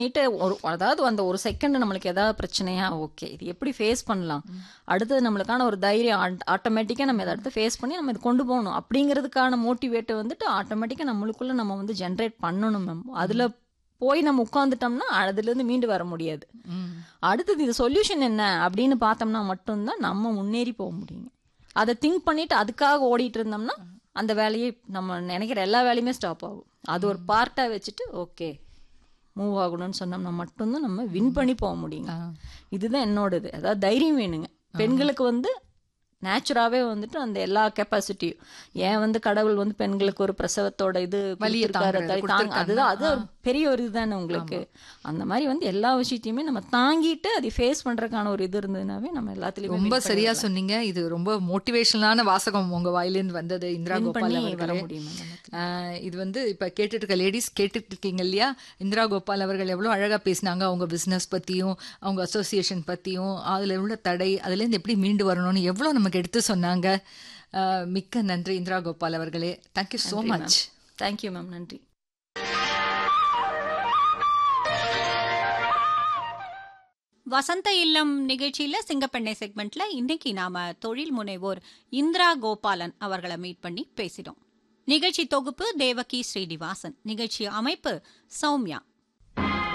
பண்ணிட்டு ஒரு அதாவது அந்த ஒரு செகண்ட் நம்மளுக்கு ஏதாவது பிரச்சனையா ஓகே இது எப்படி ஃபேஸ் பண்ணலாம் அடுத்தது நம்மளுக்கான ஒரு தைரியம் ஆட்டோமேட்டிக்காக நம்ம இதை அடுத்து ஃபேஸ் பண்ணி நம்ம இது கொண்டு போகணும் அப்படிங்கிறதுக்கான மோட்டிவேட்டை வந்துட்டு ஆட்டோமேட்டிக்காக நம்மளுக்குள்ள நம்ம வந்து ஜென்ரேட் பண்ணணும் மேம் அதில் போய் நம்ம உட்காந்துட்டோம்னா அதுலேருந்து மீண்டு வர முடியாது அடுத்தது இது சொல்யூஷன் என்ன அப்படின்னு பார்த்தோம்னா மட்டும்தான் நம்ம முன்னேறி போக முடியும் அதை திங்க் பண்ணிட்டு அதுக்காக ஓடிட்டு இருந்தோம்னா அந்த வேலையை நம்ம நினைக்கிற எல்லா வேலையுமே ஸ்டாப் ஆகும் அது ஒரு பார்ட்டாக வச்சுட்டு ஓகே மூவ் ஆகணும்னு சொன்னோம்னா மட்டும்தான் நம்ம வின் பண்ணி போக முடியுங்க இதுதான் என்னோடது அதாவது தைரியம் வேணுங்க பெண்களுக்கு வந்து நேச்சுராகவே வந்துட்டு அந்த எல்லா கெப்பாசிட்டியும் ஏன் வந்து கடவுள் வந்து பெண்களுக்கு ஒரு பிரசவத்தோட இது வலியை கொடுத்திருக்காரு, தாங்குறது, தாங்க- கொடுத்திருக்காங்க. அதுதான் அது ஒரு பெரிய ஒரு இதுதானே உங்களுக்கு அந்த மாதிரி வந்து எல்லா விஷயத்தையுமே நம்ம தாங்கிட்டு அதை ஃபேஸ் பண்றதுக்கான ஒரு இது இருந்ததுனாவே நம்ம எல்லாத்துலயுமே ரொம்ப win சரியா பண்ணிடலாம். சொன்னீங்க இது ரொம்ப மோட்டிவேஷனலான வாசகம் உங்க வாயிலிருந்து வந்தது இந்திரா Win கோபால் பண்ணி வர அவர்களே முடியும் நமக்கு. ஆஹ் இது வந்து இப்ப கேட்டுட்டு இருக்க லேடிஸ் கேட்டுட்டு இருக்கீங்க இல்லையா இந்திரா கோபால் அவர்கள் எவ்வளவு அழகா பேசினாங்க அவங்க பிசினஸ் பத்தியும் அவங்க அசோசியேஷன் பத்தியும் அதுல உள்ள தடை அதுல இருந்து எப்படி மீண்டு வரணும்னு எவ்வளவு நமக்கு எடுத்து சொன்னாங்க ஆஹ் மிக்க நன்றி இந்திரா கோபால் அவர்களே தேங்க்யூ so நன்றி much ma'am. Thank you ma'am நன்றி வசந்த இல்லம் நிகழ்ச்சியில சிங்கப்பெண்ணை செக்மெண்ட்ல இன்னைக்கு நாம தொழில் முனைவோர் இந்திரா கோபாலன் அவர்களை மீட் பண்ணி பேசினோம் நிகழ்ச்சி தொகுப்பு தேவகி ஸ்ரீனிவாசன் நிகழ்ச்சி அமைப்பு சௌமியா